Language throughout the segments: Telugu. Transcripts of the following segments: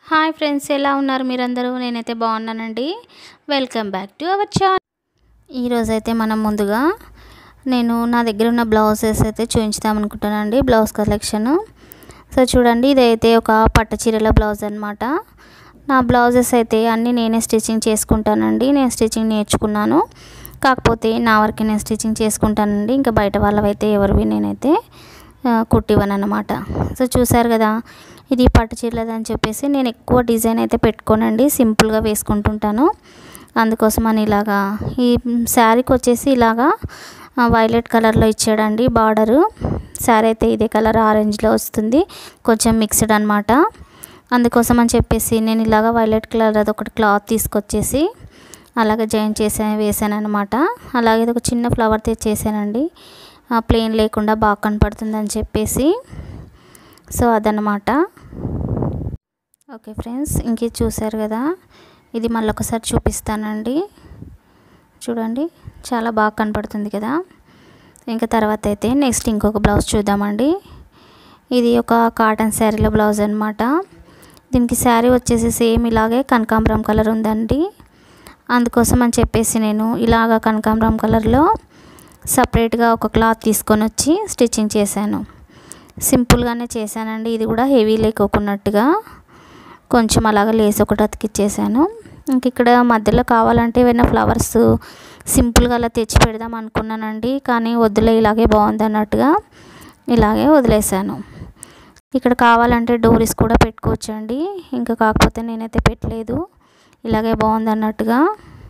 హాయ్ ఫ్రెండ్స్ ఎలా ఉన్నారు మీరందరూ నేనైతే బాగున్నానండి welcome back to our channel ఈరోజైతే మనం ముందుగా నేను నా దగ్గర ఉన్న బ్లౌజెస్ అయితే చూపించుదాం అనుకుంటానండి బ్లౌజ్ కలెక్షన్ సో చూడండి ఇదైతే ఒక పట్టు చీరల బ్లౌజ్ అనమాట నా బ్లౌజెస్ అయితే అన్నీ నేనే స్టిచ్చింగ్ చేసుకుంటానండి నేను స్టిచ్చింగ్ నేర్చుకున్నాను కాకపోతే నా వరకు నేను స్టిచ్చింగ్ చేసుకుంటానండి ఇంకా బయట వాళ్ళవైతే ఎవరివి నేనైతే కుట్టివ్వను అనమాట సో చూసారు కదా ఇది పట్టు చీరలది అని చెప్పేసి నేను ఎక్కువ డిజైన్ అయితే పెట్టుకోనండి సింపుల్గా వేసుకుంటుంటాను అందుకోసం అని ఇలాగా ఈ శారీకి వచ్చేసి ఇలాగా వైలెట్ కలర్లో ఇచ్చాడండి బార్డరు శారీ అయితే ఇదే కలర్ ఆరెంజ్లో వస్తుంది కొంచెం మిక్స్డ్ అనమాట అందుకోసం అని చెప్పేసి నేను ఇలాగ వైలెట్ కలర్ అది ఒకటి క్లాత్ తీసుకొచ్చేసి అలాగే జాయిన్ చేసా వేసాను అనమాట అలాగే ఒక చిన్న ఫ్లవర్ తెచ్చేసానండి ప్లెయిన్ లేకుండా బాగా కనపడుతుందని చెప్పేసి సో అదనమాట ఓకే ఫ్రెండ్స్ ఇంక చూసారు కదా ఇది మళ్ళీ ఒకసారి చూపిస్తానండి చూడండి చాలా బాగా కనపడుతుంది కదా ఇంకా తర్వాత అయితే నెక్స్ట్ ఇంకొక బ్లౌజ్ చూద్దామండి ఇది ఒక కాటన్ శారీలో బ్లౌజ్ అనమాట దీనికి శారీ వచ్చేసి సేమ్ ఇలాగే కనకాంబరం కలర్ ఉందండి అందుకోసం అని చెప్పేసి నేను ఇలాగ కనకాంబరం కలర్లో సపరేట్గా ఒక క్లాత్ తీసుకొని వచ్చి స్టిచ్చింగ్ చేశాను సింపుల్గానే చేశానండి ఇది కూడా హెవీ లేకోకున్నట్టుగా కొంచెం అలాగ లేస్ ఒకటి అతికిచ్చేసాను ఇంక ఇక్కడ మధ్యలో కావాలంటే ఏమైనా ఫ్లవర్స్ సింపుల్గా అలా తెచ్చి పెడదాం అనుకున్నానండి కానీ వద్దులే ఇలాగే బాగుంది అన్నట్టుగా ఇలాగే వదిలేసాను ఇక్కడ కావాలంటే డోరీస్ కూడా పెట్టుకోవచ్చండి ఇంకా కాకపోతే నేనైతే పెట్టలేదు ఇలాగే బాగుంది అన్నట్టుగా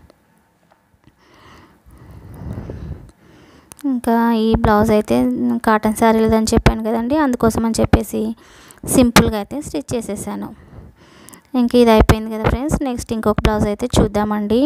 ఇంకా ఈ బ్లౌజ్ అయితే కాటన్ శారీలు అని చెప్పాను కదండి అందుకోసం అని చెప్పేసి సింపుల్గా అయితే స్టిచ్ చేసేసాను ఇంక ఇది అయిపోయింది కదా ఫ్రెండ్స్ నెక్స్ట్ ఇంకొక బ్లౌజ్ అయితే చూద్దామండి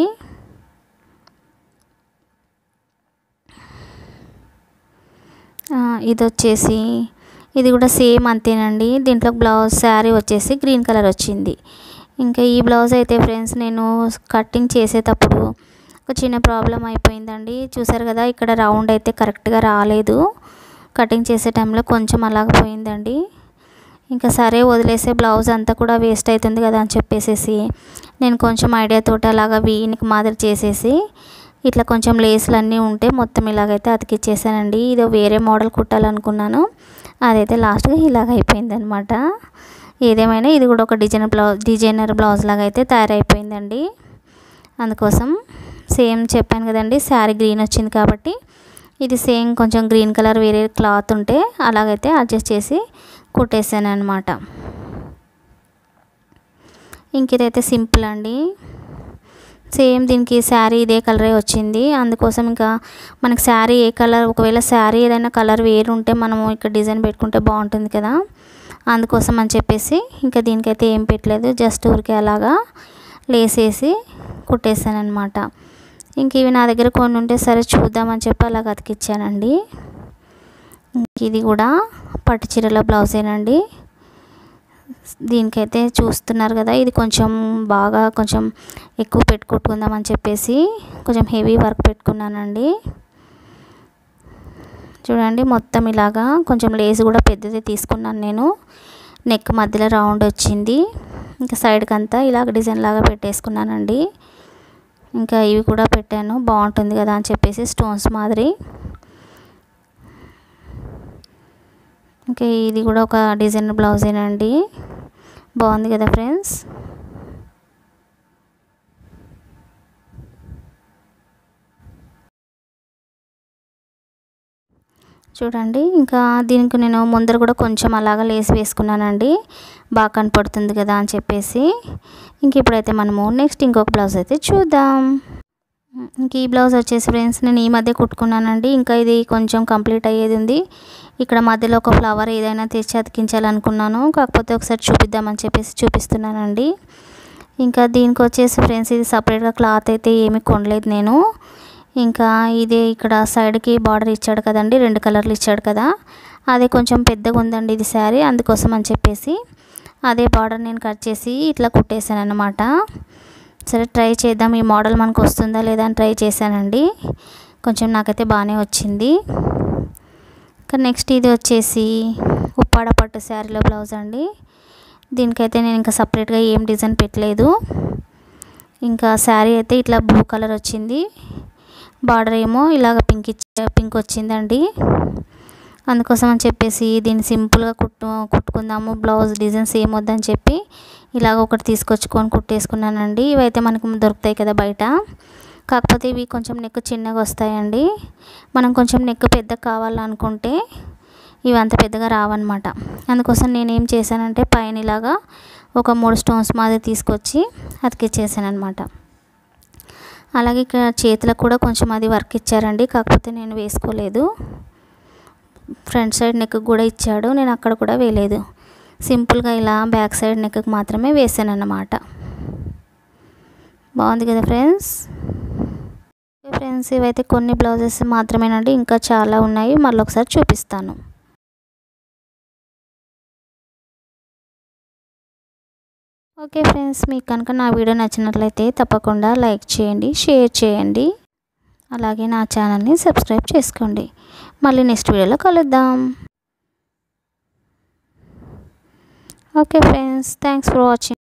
ఇది వచ్చేసి ఇది కూడా సేమ్ అంతేనండి దీంట్లో బ్లౌజ్ శారీ వచ్చేసి గ్రీన్ కలర్ వచ్చింది ఇంకా ఈ బ్లౌజ్ అయితే ఫ్రెండ్స్ నేను కటింగ్ చేసేటప్పుడు ఒక చిన్న ప్రాబ్లం అయిపోయిందండి చూసారు కదా ఇక్కడ రౌండ్ అయితే కరెక్ట్గా రాలేదు కటింగ్ చేసే టైంలో కొంచెం అలాగ పోయిందండి ఇంకా సరే వదిలేసే బ్లౌజ్ అంతా కూడా వేస్ట్ అవుతుంది కదా అని చెప్పేసి నేను కొంచెం ఐడియా తోటి అలాగా వీనికి మాదిరి చేసేసి ఇట్లా కొంచెం లేసులు అన్నీ ఉంటే మొత్తం ఇలాగైతే అతికిచ్చేసానండి ఇది వేరే మోడల్ కుట్టాలనుకున్నాను అదైతే లాస్ట్గా ఇలాగ అయిపోయింది అనమాట ఏదేమైనా ఇది కూడా ఒక డిజైనర్ బ్లౌజ్ డిజైనర్ బ్లౌజ్ లాగా అయితే తయారైపోయిందండి అందుకోసం సేమ్ చెప్పాను కదండి శారీ గ్రీన్ వచ్చింది కాబట్టి ఇది సేమ్ కొంచెం గ్రీన్ కలర్ వేరే క్లాత్ ఉంటే అలాగైతే అడ్జస్ట్ చేసి కుట్టేసాను అనమాట ఇంక ఇదైతే సింపుల్ అండి సేమ్ దీనికి శారీ ఇదే కలరే వచ్చింది అందుకోసం ఇంకా మనకి శారీ ఏ కలర్ ఒకవేళ శారీ ఏదైనా కలర్ వేరు ఉంటే మనము ఇక్కడ డిజైన్ పెట్టుకుంటే బాగుంటుంది కదా అందుకోసం అని చెప్పేసి ఇంకా దీనికైతే ఏం పెట్టలేదు జస్ట్ ఊరికే అలాగా లేసేసి కుట్టేసాను అనమాట ఇంక ఇవి నా దగ్గర కొన్ని ఉంటే సరే చూద్దామని చెప్పి అలాగ అతికిచ్చానండి ఇంక ఇది కూడా పట్టు చీరల బ్లౌజేనండి దీనికైతే చూస్తున్నారు కదా ఇది కొంచెం బాగా కొంచెం ఎక్కువ పెట్టుకుంటుందామని చెప్పేసి కొంచెం హెవీ వర్క్ పెట్టుకున్నానండి చూడండి మొత్తం ఇలాగా కొంచెం లేస్ కూడా పెద్దది తీసుకున్నాను నేను నెక్ మధ్యలో రౌండ్ వచ్చింది ఇంకా సైడ్కి అంతా ఇలాగ డిజైన్ లాగా పెట్టేసుకున్నానండి ఇంకా ఇవి కూడా పెట్టాను బాగుంటుంది కదా అని చెప్పేసి స్టోన్స్ మాదిరి ఇంకా ఇది కూడా ఒక డిజైన్ బ్లౌజేనండి బాగుంది కదా ఫ్రెండ్స్ చూడండి ఇంకా దీనికి నేను ముందర కూడా కొంచెం అలాగా లేసి వేసుకున్నానండి బాగా కనపడుతుంది కదా అని చెప్పేసి ఇంక ఇప్పుడైతే మనము నెక్స్ట్ ఇంకొక బ్లౌజ్ అయితే చూద్దాం ఇంక ఈ బ్లౌజ్ వచ్చేసి ఫ్రెండ్స్ నేను ఈ మధ్య కుట్టుకున్నానండి ఇంకా ఇది కొంచెం కంప్లీట్ అయ్యేది ఉంది ఇక్కడ మధ్యలో ఒక ఫ్లవర్ ఏదైనా తెచ్చి అతికించాలనుకున్నాను కాకపోతే ఒకసారి చూపిద్దామని చెప్పేసి చూపిస్తున్నానండి ఇంకా దీనికి వచ్చేసి ఫ్రెండ్స్ ఇది సపరేట్గా క్లాత్ అయితే ఏమీ కొనలేదు నేను ఇంకా ఇదే ఇక్కడ సైడ్కి బార్డర్ ఇచ్చాడు కదండి రెండు కలర్లు ఇచ్చాడు కదా అదే కొంచెం పెద్దగా ఉందండి ఇది శారీ అందుకోసం అని చెప్పేసి అదే బార్డర్ నేను కట్ చేసి ఇట్లా కుట్టేశాను అనమాట సరే ట్రై చేద్దాం ఈ మోడల్ మనకు వస్తుందా లేదా అని ట్రై చేశానండి కొంచెం నాకైతే బాగానే వచ్చింది ఇంకా నెక్స్ట్ ఇది వచ్చేసి ఉప్పాడ పట్టు శారీలో బ్లౌజ్ అండి దీనికైతే నేను ఇంకా సపరేట్గా ఏం డిజైన్ పెట్టలేదు ఇంకా శారీ అయితే ఇట్లా బ్లూ కలర్ వచ్చింది బార్డర్ ఏమో ఇలాగ పింక్ ఇచ్చ పింక్ వచ్చిందండి అందుకోసం అని చెప్పేసి దీన్ని సింపుల్గా కుట్టు కుట్టుకుందాము బ్లౌజ్ డిజైన్స్ ఏమొద్దని చెప్పి ఇలాగ ఒకటి తీసుకొచ్చుకొని కుట్టేసుకున్నానండి ఇవైతే మనకు దొరుకుతాయి కదా బయట కాకపోతే ఇవి కొంచెం నెక్ చిన్నగా వస్తాయండి మనం కొంచెం నెక్ పెద్ద కావాలనుకుంటే ఇవి అంత పెద్దగా రావన్నమాట అందుకోసం నేను ఏం చేశానంటే పైన ఇలాగా ఒక మూడు స్టోన్స్ మాదిరి తీసుకొచ్చి అతికిచ్చేసాను అనమాట అలాగే ఇక్కడ చేతులకు కూడా కొంచెం అది వర్క్ ఇచ్చారండి కాకపోతే నేను వేసుకోలేదు ఫ్రంట్ సైడ్ నెక్ కూడా ఇచ్చాడు నేను అక్కడ కూడా వేయలేదు సింపుల్గా ఇలా బ్యాక్ సైడ్ నెక్కి మాత్రమే వేసాను అన్నమాట బాగుంది కదా ఫ్రెండ్స్ ఫ్రెండ్స్ ఇవైతే కొన్ని బ్లౌజెస్ మాత్రమేనండి ఇంకా చాలా ఉన్నాయి మళ్ళీ ఒకసారి చూపిస్తాను ఓకే ఫ్రెండ్స్ మీకు కనుక నా వీడియో నచ్చినట్లయితే తప్పకుండా లైక్ చేయండి షేర్ చేయండి అలాగే నా ఛానల్ని సబ్స్క్రైబ్ చేసుకోండి మళ్ళీ నెక్స్ట్ వీడియోలో కలుద్దాం okay friends thanks for watching